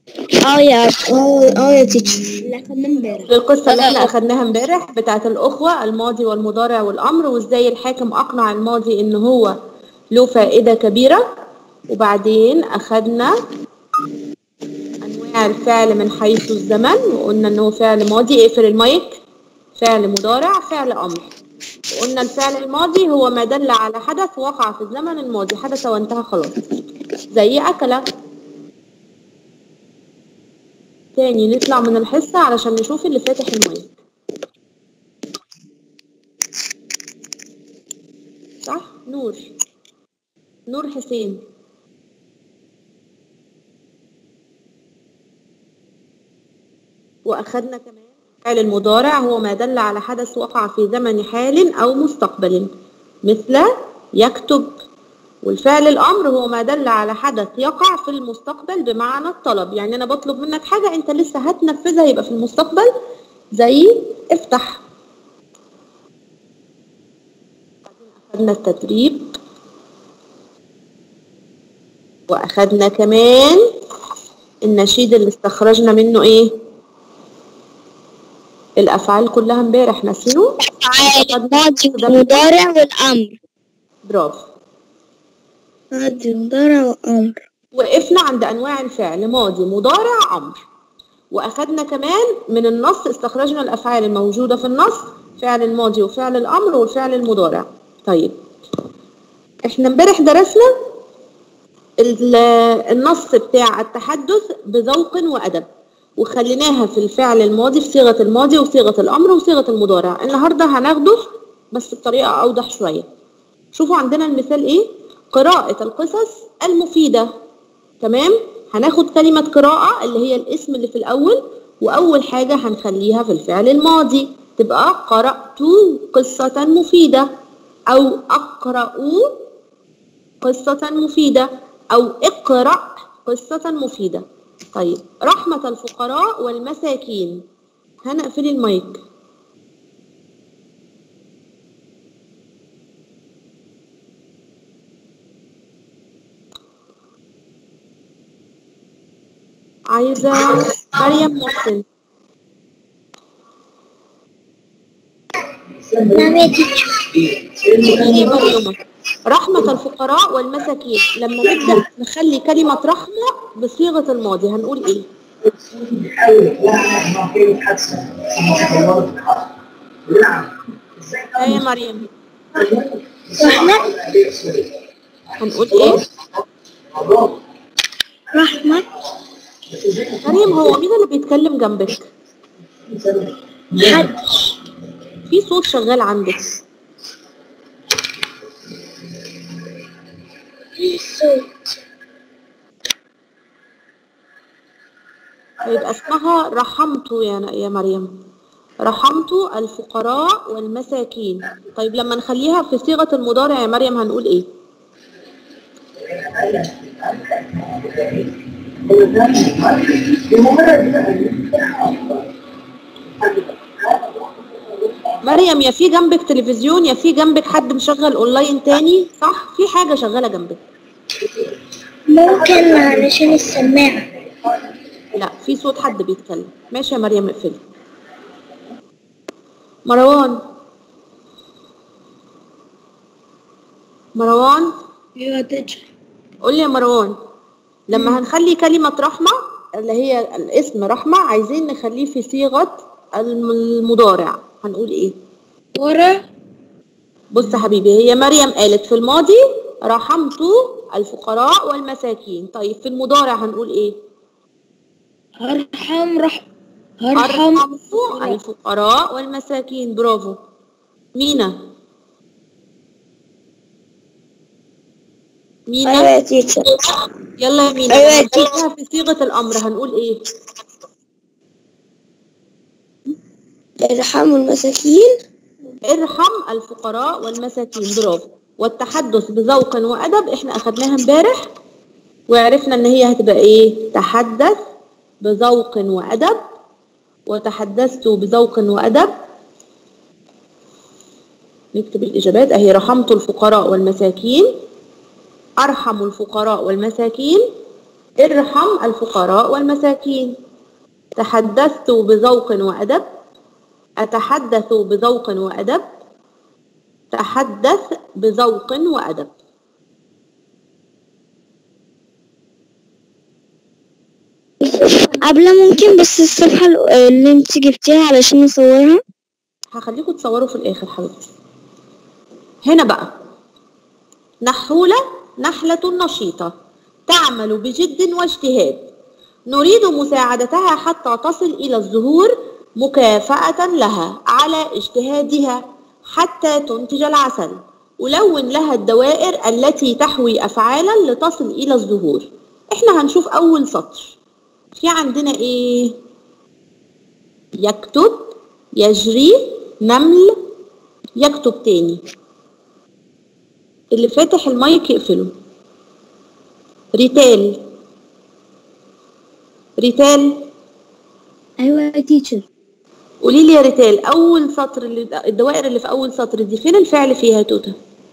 اه يا اه اه يا تيتشر اللي اخدناه امبارح القصة اللي احنا اخدناها امبارح بتاعت الأخوة الماضي والمضارع والأمر وازاي الحاكم أقنع الماضي إن هو له فائدة كبيرة وبعدين أخدنا أنواع الفعل من حيث الزمن وقلنا إن هو فعل ماضي اقفل المايك فعل مضارع فعل أمر وقلنا الفعل الماضي هو ما دل على حدث وقع في الزمن الماضي حدث وانتهى خلاص زي أكل تاني نطلع من الحصة علشان نشوف اللي فاتح المايك صح نور نور حسين وأخدنا كمان فعل المضارع هو ما دل على حدث وقع في زمن حال أو مستقبل مثل يكتب والفعل الأمر هو ما دل على حدث يقع في المستقبل بمعنى الطلب يعني أنا بطلب منك حاجة أنت لسه هتنفذها يبقى في المستقبل زي افتح أخدنا التدريب وأخدنا كمان النشيد اللي استخرجنا منه إيه الأفعال كلها امبارح ناسينه فعال الماضي والمضارع والامر برافو ماضي مضارع وامر وقفنا عند انواع الفعل ماضي مضارع امر واخدنا كمان من النص استخرجنا الافعال الموجوده في النص فعل الماضي وفعل الامر والفعل المضارع طيب احنا امبارح درسنا ال- النص بتاع التحدث بذوق وادب وخليناها في الفعل الماضي في صيغه الماضي وصيغه الامر وصيغه المضارع النهارده هناخده بس بطريقه اوضح شويه شوفوا عندنا المثال ايه قراءة القصص المفيدة تمام هناخد كلمة قراءة اللي هي الاسم اللي في الأول وأول حاجة هنخليها في الفعل الماضي تبقى قرأت قصة مفيدة أو أقرأ قصة مفيدة أو اقرأ قصة مفيدة طيب رحمة الفقراء والمساكين هنقفل المايك عايزة مريم محسن نعم يا تيتشر قولي يا مريم رحمة الفقراء والمساكين لما نبدأ نخلي كلمة رحمة بصيغة الماضي هنقول ايه؟ ايه يا مريم رحمة هنقول ايه؟ رحمة مريم هو مين اللي بيتكلم جنبك؟ محدش في صوت شغال عندك في صوت يبقى اسمها رحمت يا يا مريم رحمت الفقراء والمساكين طيب لما نخليها في صيغة المضارع يا مريم هنقول ايه مريم يا في جنبك تلفزيون يا في جنبك حد مشغل اونلاين تاني صح في حاجة شغالة جنبك ممكن علشان السماعة لا في صوت حد بيتكلم ماشي يا مريم اقفلي مروان مروان يا تيتشر قول لي يا مروان لما هنخلي كلمة رحمة اللي هي الاسم رحمة عايزين نخليه في صيغة الم- المضارع هنقول ايه ورا بص يا حبيبي هي مريم قالت في الماضي رحمت الفقراء والمساكين طيب في المضارع هنقول ايه هرحم رح هرحم أرحمت الفقراء والمساكين برافو مينا مينا أيوة يا تيتشر يلا يا مينا أيوة يا لما نخليها في صيغة الأمر هنقول إيه؟ ارحموا المساكين ارحم الفقراء والمساكين برافو والتحدث بذوق وأدب إحنا أخدناها امبارح وعرفنا إن هي هتبقى إيه؟ تحدث بذوق وأدب وتحدثت بذوق وأدب نكتب الإجابات أهي رحمت الفقراء والمساكين أرحم الفقراء والمساكين ارحم الفقراء والمساكين تحدثت بذوق وأدب أتحدث بذوق وأدب تحدث بذوق وأدب قبل ممكن بس الصفحة اللي انت جبتيها علشان نصورها هخليكم تصوروا في الآخر حبيبتي هنا بقى نحولة نحلة نشيطة تعمل بجد واجتهاد نريد مساعدتها حتى تصل إلى الزهور مكافأة لها على اجتهادها حتى تنتج العسل ولون لها الدوائر التي تحوي أفعالا لتصل إلى الزهور احنا هنشوف أول سطر في عندنا ايه يكتب يجري نمل يكتب تاني اللي فاتح المايك يقفله ريتال ريتال ايوه يا تيتشر قولي لي يا ريتال اول سطر اللي الدوائر اللي في اول سطر دي فين الفعل فيها يا توته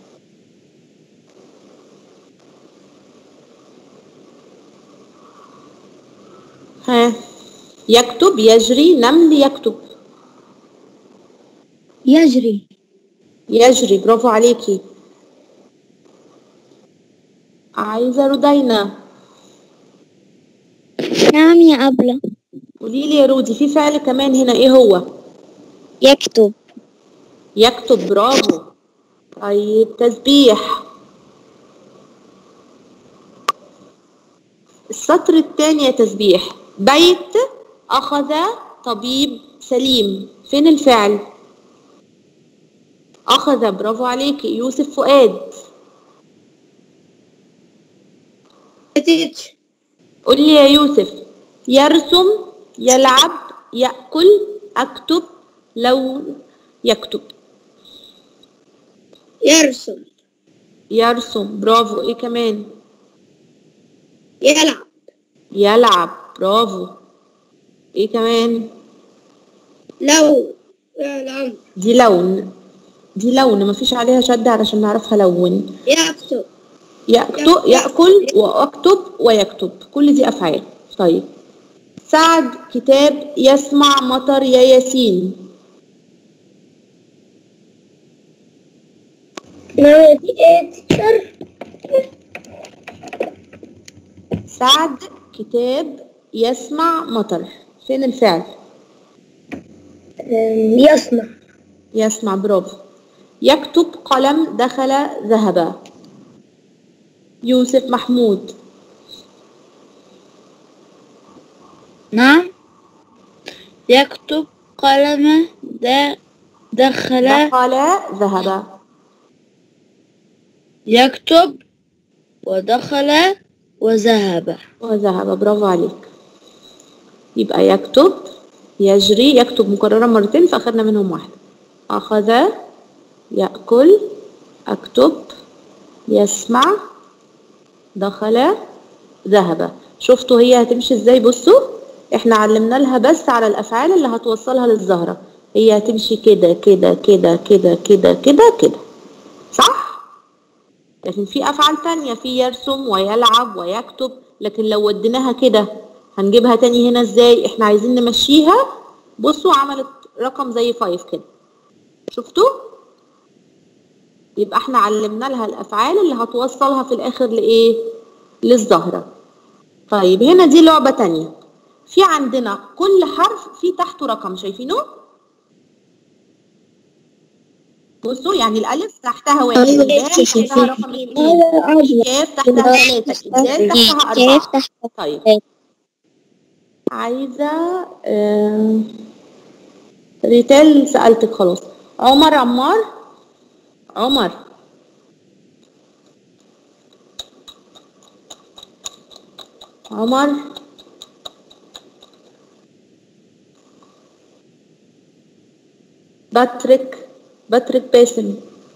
ها يكتب يجري نمل يكتب يجري يجري برافو عليكي عايزة رودينا نعم يا أبلة قولي لي يا رودي في فعل كمان هنا ايه هو يكتب يكتب برافو طيب تسبيح السطر الثاني يا تسبيح بيت أخذ طبيب سليم فين الفعل أخذ برافو عليكي يوسف فؤاد تيتشر قول لي يا يوسف يرسم يلعب يأكل أكتب لون يكتب يرسم يرسم برافو ايه كمان يلعب يلعب برافو ايه كمان لو يلعب دي لون دي لون مفيش عليها شد علشان نعرفها لون يكتب يكتب يأكل وأكتب ويكتب كل دي أفعال طيب سعد كتاب يسمع مطر يا ياسين نعم يا تيتشر سعد كتاب يسمع مطر فين الفعل يصنع يسمع برافو يكتب قلم دخل ذهب يوسف محمود نعم يكتب قلم دا دخل دخل ذهب يكتب ودخل وذهب وذهب برافو عليك يبقى يكتب يجري يكتب مكررة مرتين فأخذنا منهم واحدة أخذ يأكل أكتب يسمع دخل ذهب شفتوا هي هتمشي ازاي بصوا احنا علمنا لها بس على الافعال اللي هتوصلها للزهرة هي هتمشي كده كده كده كده كده كده كده صح لكن في افعال تانية في يرسم ويلعب ويكتب لكن لو وديناها كده هنجيبها تاني هنا ازاي احنا عايزين نمشيها بصوا عملت رقم زي فايف كده شفتوا يبقى احنا علمنا لها الافعال اللي هتوصلها في الاخر لايه للزهرة طيب هنا دي لعبة تانية في عندنا كل حرف في تحته رقم شايفينه بصوا يعني الالف تحتها واحد أيوة، الدال شايفين. تحتها رقم اثنين الكاف تحتها ثلاثة الدال تحتها كيف أربعة تحت طيب عايزة آه، ريتال سألتك خلاص عمر عمار عمر عمر باتريك باتريك باسم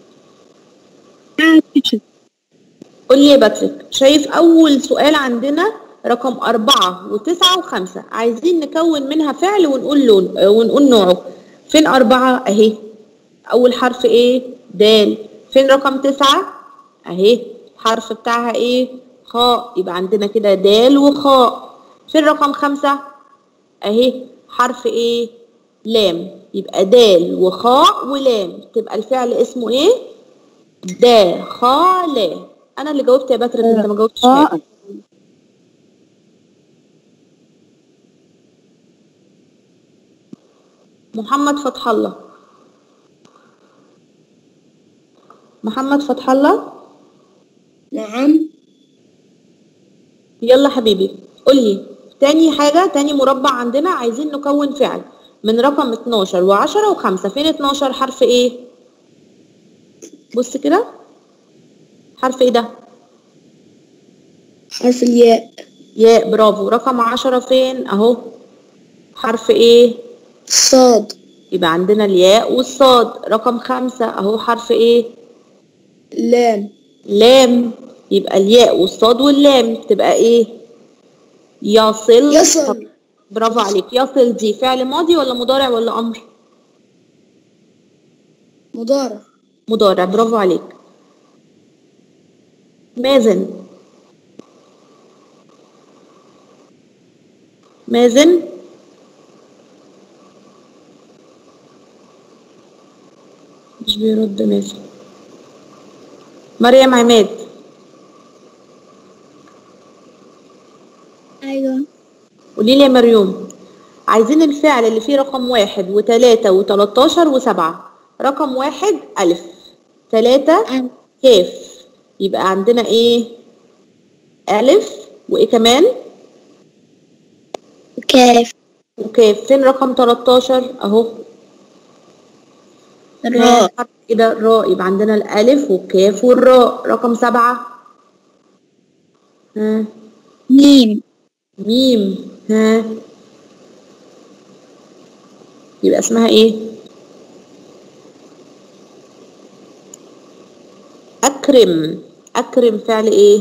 قول لي يا باتريك شايف أول سؤال عندنا رقم أربعة وتسعة وخمسة عايزين نكون منها فعل ونقول لون آه، ونقول نوعه فين أربعة أهي أول حرف إيه دال فين رقم تسعة أهي الحرف بتاعها إيه خاء يبقى عندنا كده دال وخاء فين رقم خمسة اهي حرف ايه لام يبقى دال وخاء ولام تبقى الفعل اسمه ايه دا خا لا انا اللي جاوبت يا باتريك انت ما جاوبتش حاجة. محمد فتح الله محمد فتح الله نعم يلا حبيبي قولي تاني حاجة تاني مربع عندنا عايزين نكون فعل من رقم 12 و10 و5 فين 12 حرف ايه بص كده حرف ايه ده حرف الياء ياء برافو رقم 10 فين اهو حرف ايه صاد يبقى عندنا الياء والصاد رقم خمسة اهو حرف ايه لام لام يبقى الياء والصاد واللام تبقى ايه يصل يصل برافو عليك يصل دي فعل ماضي ولا مضارع ولا امر مضارع مضارع برافو عليك مازن مازن مش بيرد مازن مريم عماد ايوه قولي لي يا مريم عايزين الفعل اللي فيه رقم واحد وتلاتة وتلاتاشر وسبعة رقم واحد ألف تلاتة كاف يبقى عندنا ايه ألف وإيه كمان كاف وكاف فين رقم 13 أهو راء حرف كده راء يبقى عندنا الألف والكاف والراء رقم سبعة ها ميم ميم ها يبقى اسمها ايه اكرم اكرم فعل ايه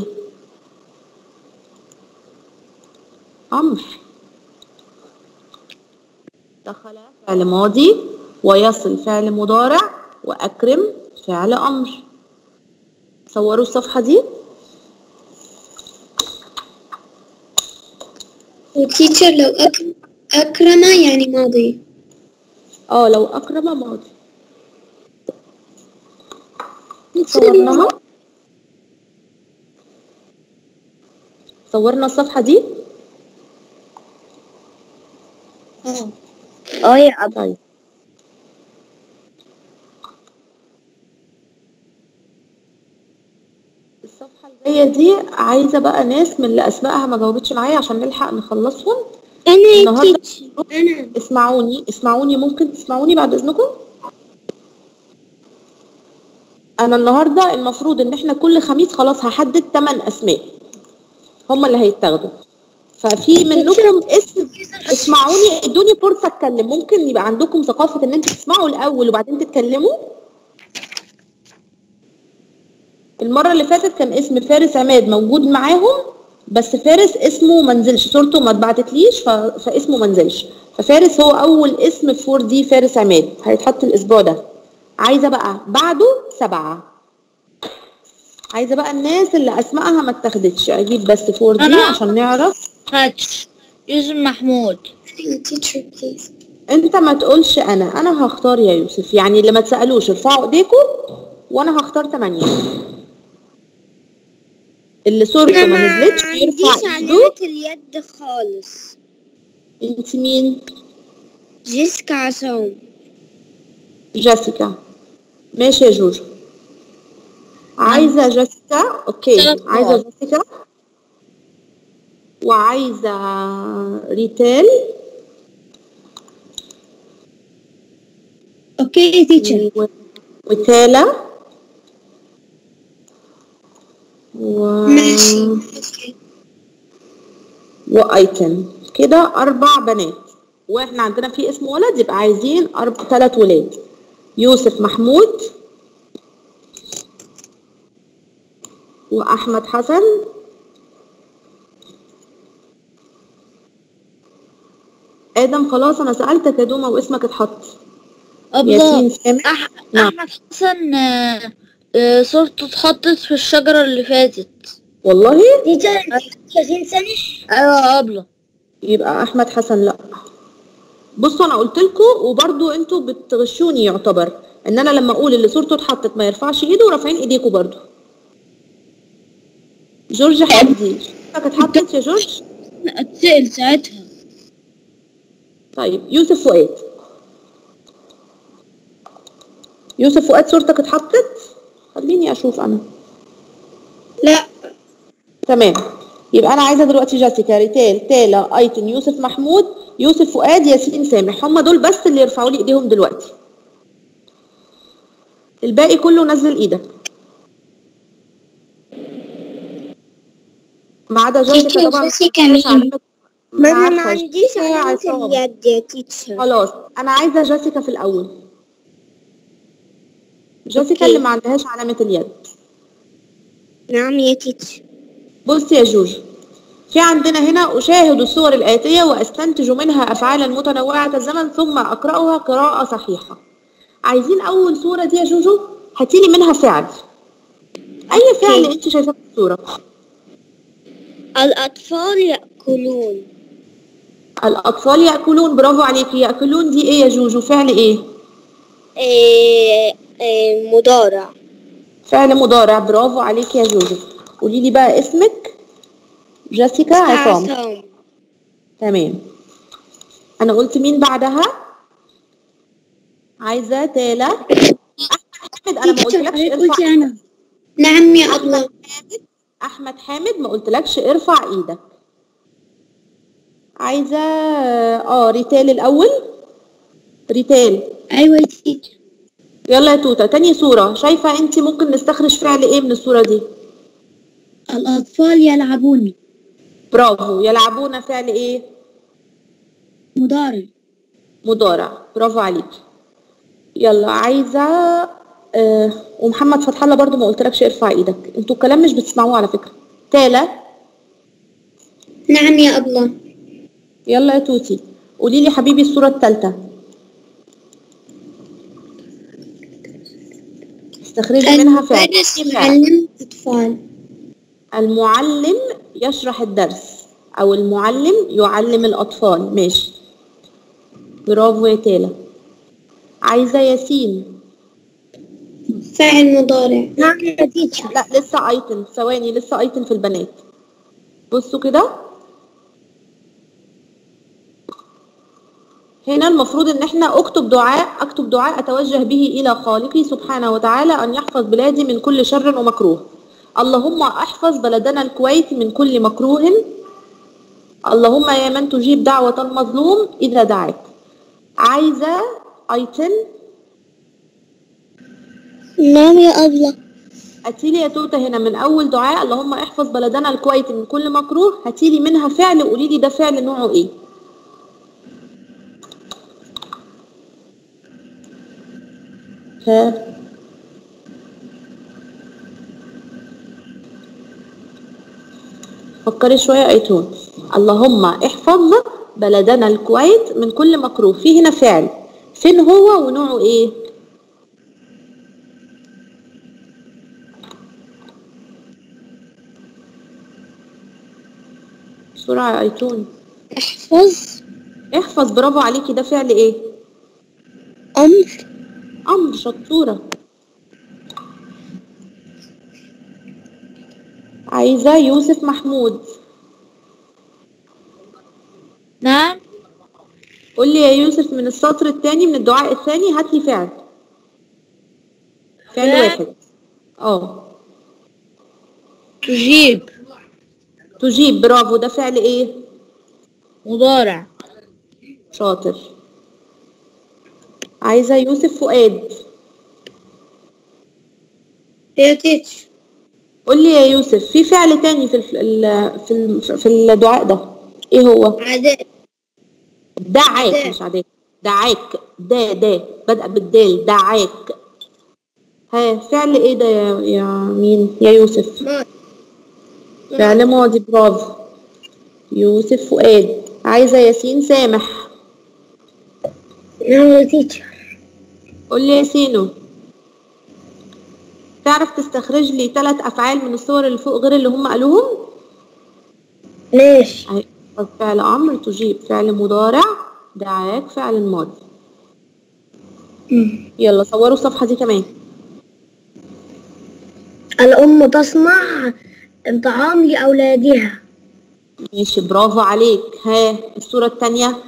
امر دخل فعل ماضي ويصل فعل مضارع واكرم فعل امر صوروا الصفحه دي وتيتشر لو أكرم أكرم يعني ماضي اه لو اكرم ماضي صورناها صورنا الصفحة دي اه اه يا أبا طيب الصفحة الجاية دي عايزة بقى ناس من اللي أسمائها ما جاوبتش معايا عشان نلحق نخلصهم أنا يا النهاردة تيتشر أنا اسمعوني اسمعوني ممكن تسمعوني بعد إذنكم أنا النهاردة المفروض إن إحنا كل خميس خلاص هحدد 8 أسماء هما اللي هيتاخدوا ففي منكم اسم اسمعوني ادوني فرصة اتكلم ممكن يبقى عندكم ثقافة ان انتوا تسمعوا الاول وبعدين تتكلموا المرة اللي فاتت كان اسم فارس عماد موجود معاهم بس فارس اسمه منزلش صورته ما اتبعتتليش ف... فاسمه منزلش ففارس هو اول اسم في 4 دي فارس عماد هيتحط الاسبوع ده عايزة بقى بعده سبعة عايزة بقى الناس اللي اسمائها ما اتاخدتش اجيب بس 4 دي أنا- عشان نعرف هاتش يوسف محمود يا تيتشر بليز انت ما تقولش انا انا هختار يا يوسف يعني اللي ما تسالوش ارفعوا ايديكم وانا هختار ثمانية اللي صورته ما نزلتش يرفع ايده اليد خالص انت مين جيسكا عصام جيسيكا ماشي يا جوجو عايزه جيسيكا اوكي ثلاث عايزه نقط. جيسيكا وعايزه ريتال اوكي يا تيتشر و- وتالا و... ماشي اوكي وايتن كده اربع بنات واحنا عندنا في اسم ولد يبقى عايزين اربع ثلاث ولاد يوسف محمود واحمد حسن ادم خلاص انا سالتك يا دوما واسمك اتحط ياسين الله سامح أح... نعم. أحمد حسن آه، آه، صورته اتحطت في الشجرة اللي فاتت والله تيتشر ياسين سامح ايوه ابله يبقى احمد حسن لا بصوا انا قلت لكم وبرضو انتوا بتغشوني يعتبر ان انا لما اقول اللي صورته اتحطت ما يرفعش ايده ورافعين ايديكم برضو جورج حمدي صورتك اتحطت يا جورج اتسأل ساعتها طيب يوسف فؤاد يوسف فؤاد صورتك اتحطت خليني اشوف انا لا تمام يبقى انا عايزه دلوقتي جيسيكا ريتال تالا ايتن يوسف محمود يوسف فؤاد ياسين سامح هم دول بس اللي يرفعوا لي ايديهم دلوقتي الباقي كله نزل ايدك ما عدا جيسيكا طبعا جيسيكا مش مين؟ عارفة- ما انا ما عارفة عنديش جيسيكا علامة عصام. اليد يا تيتشر خلاص انا عايزه جيسيكا في الاول جيسيكا أوكي. اللي ما عندهاش علامه اليد نعم يا تيتشر بص يا جوج في عندنا هنا أشاهد الصور الآتية وأستنتج منها أفعالا متنوعة الزمن ثم أقرأها قراءة صحيحة عايزين أول صورة دي يا جوجو هاتيلي منها فعل أي فعل أوكي. أنت شايفاه في الصورة الأطفال يأكلون الأطفال يأكلون برافو عليكي يأكلون دي إيه يا جوجو فعل إيه إيه إيه مضارع فعل مضارع برافو عليكي يا جوجو قولي لي بقى اسمك جيسيكا عصام عصام تمام انا قلت مين بعدها عايزه تالا احمد حامد انا ما قلتلكش ارفع أنا نعم يا الله احمد حامد ما قلتلكش ارفع ايدك عايزه اه ريتال الاول ريتال أيوة يا تيتشر يلا يا توته تاني صوره شايفه انت ممكن نستخرج فعل ايه من الصوره دي الأطفال يلعبون برافو يلعبون فعل ايه مضارع مضارع برافو عليكي يلا عايزه آه ومحمد فتح الله برضو ما قلتلكش ارفع ايدك انتوا الكلام مش بتسمعوه على فكره تالا نعم يا الله يلا يا توتي قولي لي حبيبي الصوره الثالثه استخرجي منها فعل المدرس إيه فعل؟ يعلم أطفال المعلم يشرح الدرس او المعلم يعلم الاطفال ماشي برافو يا تالا عايزه ياسين فاعل مضارع نعم يا تيتشر لا لسه ايتن ثواني لسه ايتن في البنات بصوا كده هنا المفروض ان احنا اكتب دعاء اكتب دعاء اتوجه به الى خالقي سبحانه وتعالى ان يحفظ بلادي من كل شر ومكروه اللهم احفظ بلدنا الكويت من كل مكروه اللهم يا من تجيب دعوة المظلوم اذا دعاك عايزة ايتن نعم يا الله هاتيلي يا توته هنا من اول دعاء اللهم احفظ بلدنا الكويت من كل مكروه هاتيلي منها فعل قولي لي ده فعل نوعه ايه ها فكري شويه ايتون اللهم احفظ بلدنا الكويت من كل مكروه في هنا فعل فين هو ونوعه ايه بسرعة يا أيتون احفظ احفظ برافو عليكي ده فعل ايه؟ أمر أمر شطورة عايزة يوسف محمود نعم قول لي يا يوسف من السطر الثاني من الدعاء الثاني هات لي فعل فعل فعل. واحد اه تجيب تجيب برافو ده فعل ايه؟ مضارع شاطر عايزة يوسف فؤاد يا تيتشر قول لي يا يوسف في فعل تاني في الف... ال- في ال- في الدعاء ده ايه هو؟ عداء دعاك دا. مش عداك دعاك دا دا بدأ بالدال دعاك ها فعل ايه ده يا, يا مين يا يوسف ما فعل ماضي برافو يوسف فؤاد عايزة ياسين سامح نعم يا تيتشر قول لي يا ياسينو تعرف تستخرج لي ثلاث افعال من الصور اللي فوق غير اللي هم قالوهم ماشي أهي، فعل امر تجيب فعل مضارع دعاك فعل ماضي مم. يلا صوروا الصفحه دي كمان الأم تصنع طعام لأولادها ماشي برافو عليك ها الصوره الثانيه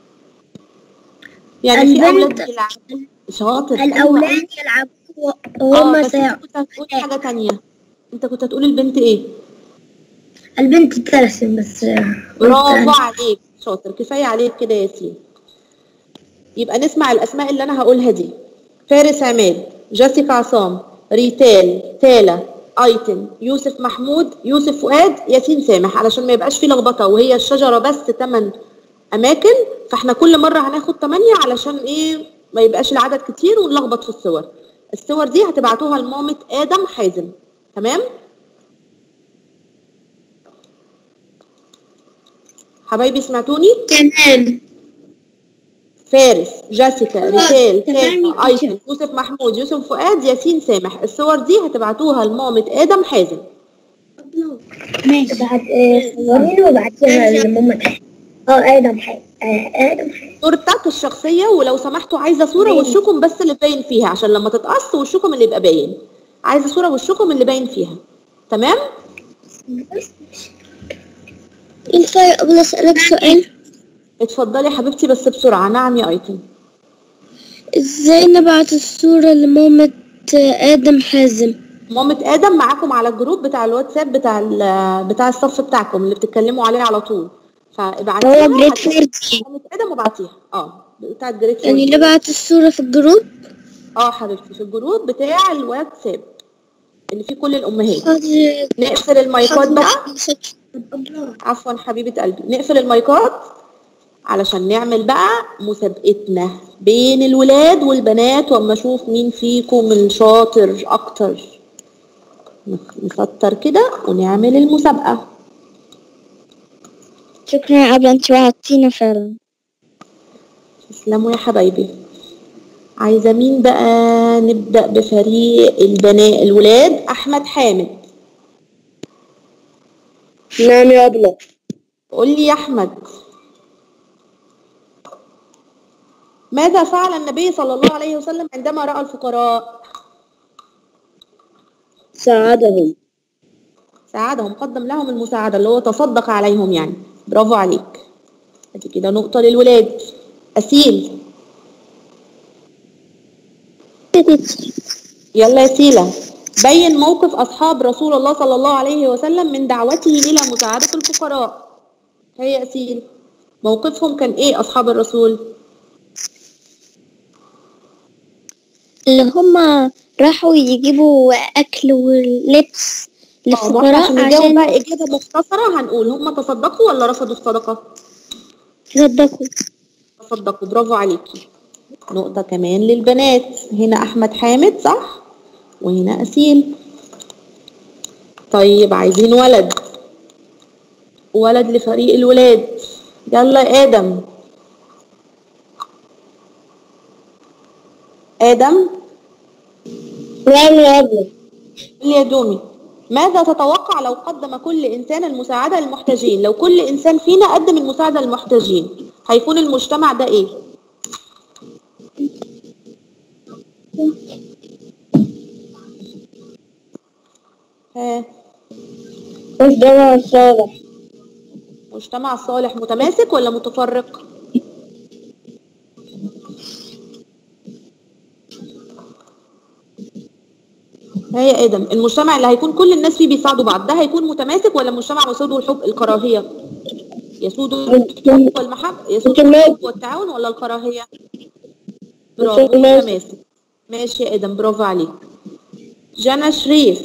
يعني في البنت- اولاد بيلعبوا شاطر أيوة. الأولاد يلعبون اه وهم بس انت ساعة كنت هتقول حاجه تانية انت كنت هتقول البنت ايه البنت ترسم بس برافو عليك شاطر كفايه عليك كده يا ياسين يبقى نسمع الاسماء اللي انا هقولها دي فارس عماد جيسيكا عصام ريتال تالا ايتن يوسف محمود يوسف فؤاد ياسين سامح علشان ما يبقاش في لخبطه وهي الشجره بس 8 اماكن فاحنا كل مره هناخد 8 علشان ايه ما يبقاش العدد كتير ونلخبط في الصور الصور دي هتبعتوها لمامة ادم حازم تمام حبايبي سمعتوني تمام فارس جيسيكا ريتال تمام يا تاتا ايتن يوسف محمود يوسف فؤاد ياسين سامح الصور دي هتبعتوها لمامة ادم حازم ماشي بعد صورين وبعتيها لماما اه آدم حي آه، آدم حي صورتك الشخصية ولو سمحتوا عايزة صورة وشكم بس اللي باين فيها عشان لما تتقص وشكم اللي يبقى باين عايزة صورة وشكم اللي باين فيها تمام ينفع قبل أسألك سؤال اتفضلي يا حبيبتي بس بسرعة نعم يا ايتن ازاي نبعت الصورة لمامة آدم حازم مامة ادم معاكم على الجروب بتاع الواتساب بتاع ال- بتاع الصف بتاعكم اللي بتتكلموا عليه على طول فابعتيها هو جريد هت- فور دي مامة ادم وابعتيها اه بتاعت جريد فور يعني دي. نبعت الصورة في الجروب اه حبيبتي في الجروب بتاع الواتساب اللي فيه كل الامهات حاضر نقفل المايكات بقى حاضر. عفوا حبيبة قلبي نقفل المايكات علشان نعمل بقى مسابقتنا بين الولاد والبنات واما اشوف مين فيكم الشاطر اكتر نسطر كده ونعمل المسابقة شكرا يا أبلة انت وعدتينا فعلا تسلموا يا حبايبي عايزة مين بقى نبدأ بفريق البنات الولاد أحمد حامد نعم يا أبلة قول لي يا أحمد ماذا فعل النبي صلى الله عليه وسلم عندما رأى الفقراء ساعدهم ساعدهم قدم لهم المساعدة اللي هو تصدق عليهم يعني برافو عليك ادي كده نقطة للولاد أسيل يلا يا سيلة بين موقف أصحاب رسول الله صلى الله عليه وسلم من دعوته إلى مساعدة الفقراء هي أسيل موقفهم كان إيه أصحاب الرسول اللي هما راحوا يجيبوا أكل ولبس اه ما احنا عشان للفقراء نجاوب عشان بقى إجابة مختصرة هنقول هم تصدقوا ولا رفضوا الصدقة يصدقوا تصدقوا برافو عليكي نقطة كمان للبنات هنا أحمد حامد صح وهنا أسيل طيب عايزين ولد ولد لفريق الولاد يلا يا آدم آدم نعم يا أبلة قول لي يا دومي ماذا تتوقع لو قدم كل إنسان المساعدة للمحتاجين لو كل إنسان فينا قدم المساعدة للمحتاجين هيكون المجتمع ده إيه ها مجتمع صالح مجتمع صالح متماسك ولا متفرق ها يا ادم المجتمع اللي هيكون كل الناس فيه بيساعدوا بعض ده هيكون متماسك ولا مجتمع يسود الحب الكراهيه يسود الحب والمحبه يسود الحب والتعاون ولا الكراهيه برافو متماسك. متماسك ماشي يا ادم برافو عليك جنى شريف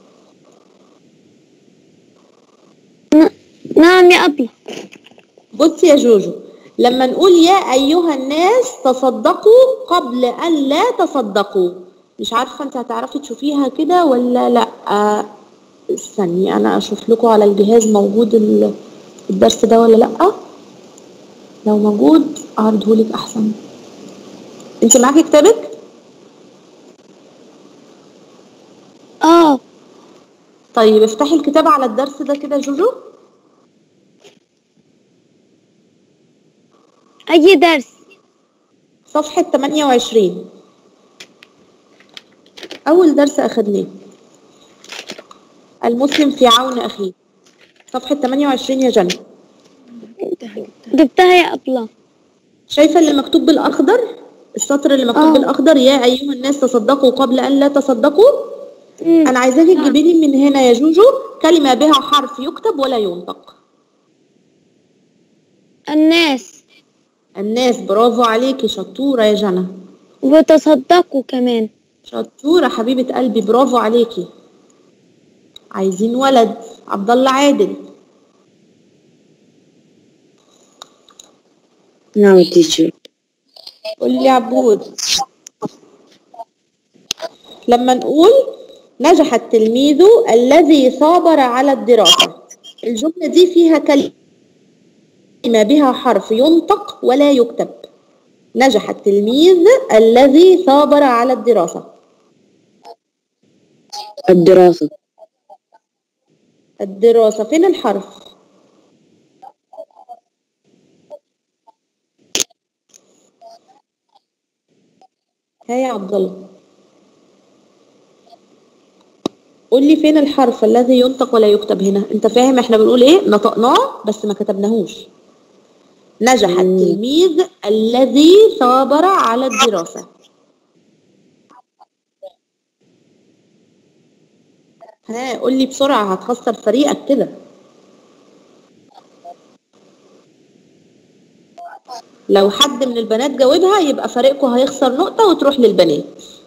نعم يا أبلة بص يا جوجو لما نقول يا أيها الناس تصدقوا قبل أن لا تصدقوا مش عارفة انت هتعرفي تشوفيها كده ولا لا آه، استني أنا أشوف لكم على الجهاز موجود ال- الدرس ده ولا لأ لو موجود أعرضهولك أحسن انت معاكي كتابك طيب افتحي الكتاب على الدرس ده كده يا جوجو أي درس صفحة 28 أول درس أخدناه المسلم في عون أخيه صفحة 28 يا جنى جبتها يا أبلة شايفة اللي مكتوب بالأخضر السطر اللي مكتوب آه. بالأخضر يا أيها الناس تصدقوا قبل أن لا تصدقوا مم. أنا عايزاكي تجيبي لي من هنا يا جوجو كلمة بها حرف يكتب ولا ينطق الناس الناس برافو عليكي شطورة يا جنى وتصدقوا كمان شطورة حبيبة قلبي برافو عليكي عايزين ولد عبد الله عادل نعم تيجي قول لي يا عبود لما نقول نجح التلميذ الذي صابر على الدراسة الجملة دي فيها كلمة بها حرف ينطق ولا يكتب نجح التلميذ الذي صابر على الدراسة الدراسة الدراسة فين الحرف ها يا عبد الله قول لي فين الحرف الذي ينطق ولا يكتب هنا انت فاهم احنا بنقول ايه نطقناه بس ما كتبناهوش نجح التلميذ الذي صابر على الدراسة ها قول لي بسرعة هتخسر فريقك كده لو حد من البنات جاوبها يبقى فريقكم هيخسر نقطة وتروح للبنات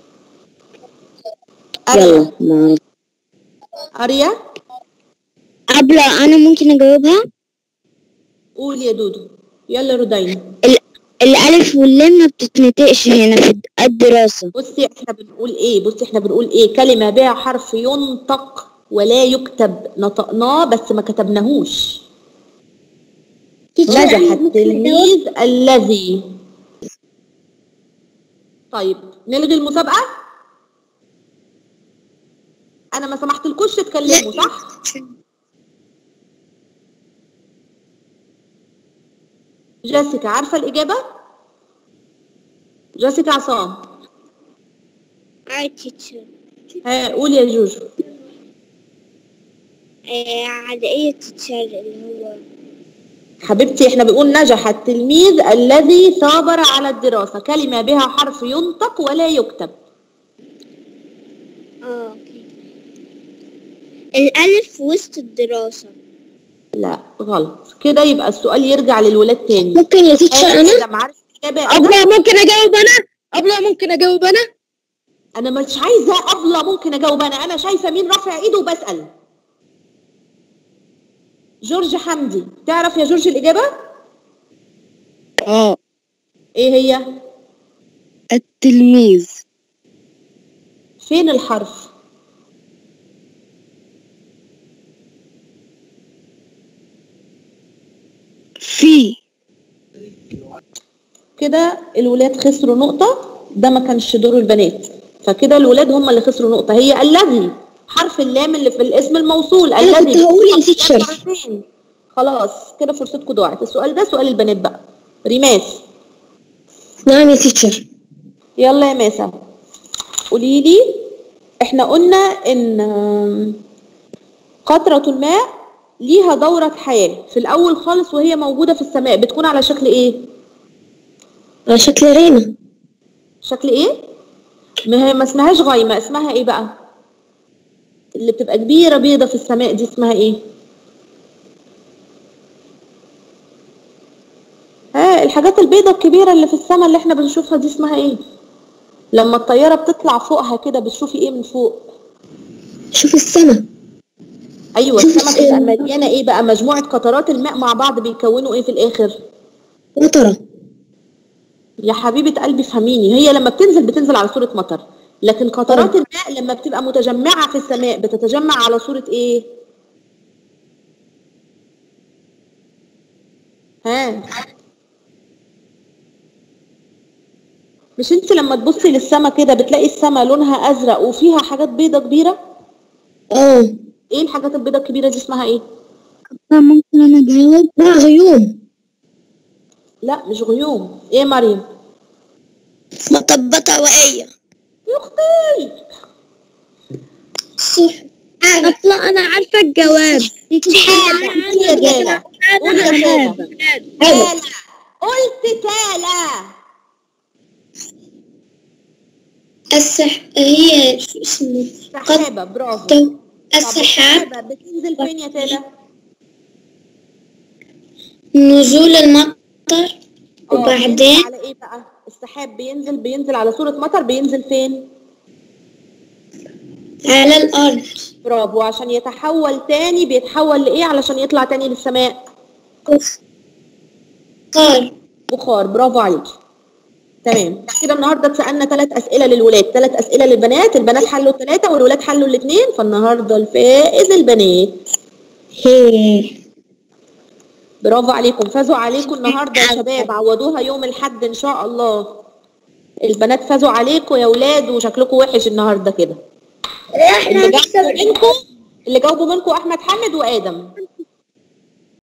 أريا يلا ما أعرف. أريا أبلة أنا ممكن أجاوبها قول يا دودو يلا ردينا الألف واللام ما بتتنطقش هنا في الدراسة بصي احنا بنقول ايه بصي احنا بنقول ايه كلمة بها حرف ينطق ولا يكتب نطقناه بس ما كتبناهوش نجح التلميذ الذي طيب نلغي المسابقة انا ما سمحتلكوش تتكلموا صح جيسيكا عارفة الإجابة جيسيكا عصام عادي تيتشر ها قول يا جوجو على ايه تيتشر اللي هو حبيبتي احنا بنقول نجح التلميذ الذي صابر على الدراسة كلمة بها حرف ينطق ولا يكتب اه اوكي الألف وسط الدراسة لا غلط كده يبقى السؤال يرجع للولاد تاني ممكن يا تيتشر آه، أنا آدم عارف الإجابة يا آدم؟ أبلة ممكن أجاوب أنا أبلة ممكن أجاوب أنا أنا مش عايزة أبلة ممكن أجاوب أنا أنا شايفة مين رافع إيده وبسأل جورج حمدي تعرف يا جورج الإجابة؟ اه إيه هي؟ التلميذ فين الحرف؟ في كده الولاد خسروا نقطة ده ما كانش دور البنات فكده الولاد هم اللي خسروا نقطة هي الذي حرف اللام اللي في الاسم الموصول أنا الذي كنت هقول يا بتحط تيتشر. مرتين. خلاص كده فرصتكم ضاعت السؤال ده سؤال البنات بقى ريماس نعم يا تيتشر يلا يا ماسة قولي لي احنا قلنا ان آم، قطرة الماء ليها دورة حياة في الأول خالص وهي موجودة في السماء بتكون على شكل ايه؟ على شكل رينا شكل ايه؟ ما هي ما اسمهاش غايمة اسمها ايه بقى؟ اللي بتبقى كبيرة بيضة في السماء دي اسمها ايه؟ ها الحاجات البيضة الكبيرة اللي في السماء اللي احنا بنشوفها دي اسمها ايه؟ لما الطيارة بتطلع فوقها كده بتشوفي ايه من فوق؟ شوف السما ايوه شوفي السماء السما. بتبقى مليانة ايه بقى؟ مجموعة قطرات الماء مع بعض بيكونوا ايه في الآخر؟ مطرة يا حبيبة قلبي فهميني هي لما بتنزل بتنزل على صورة مطر لكن قطرات الماء لما بتبقى متجمعة في السماء بتتجمع على صورة ايه؟ ها مش انت لما تبصي للسما كده بتلاقي السما لونها ازرق وفيها حاجات بيضة كبيرة اه ايه الحاجات البيضاء الكبيره دي اسمها ايه ممكن انا اجاوب لا غيوم لا مش غيوم ايه يا مريم مطبات هوائية يا اختي صح اصلا انا عارفه الجواب قول يا تالا قول يا تالا تالا قلت تالا السح هي شو اسمه سحابه برافو طب طب السحاب السحابه بتنزل فين يا تالا نزول المطر آه، وبعدين بينزل على ايه بقى السحاب بينزل بينزل على صورة مطر بينزل فين على الأرض برافو عشان يتحول تاني بيتحول لايه علشان يطلع تاني للسماء قار بخار برافو عليكي تمام كده النهارده اتسالنا ثلاث اسئله للولاد ثلاث اسئله للبنات البنات حلوا الثلاثه والولاد حلوا الاثنين فالنهارده الفائز البنات هي برافو عليكم فازوا عليكم النهارده يا شباب عوضوها يوم الاحد ان شاء الله البنات فازوا عليكم يا ولاد وشكلكم وحش النهارده كده اللي احنا جاوبوا منكم اللي جاوبوا منكم احمد حامد وادم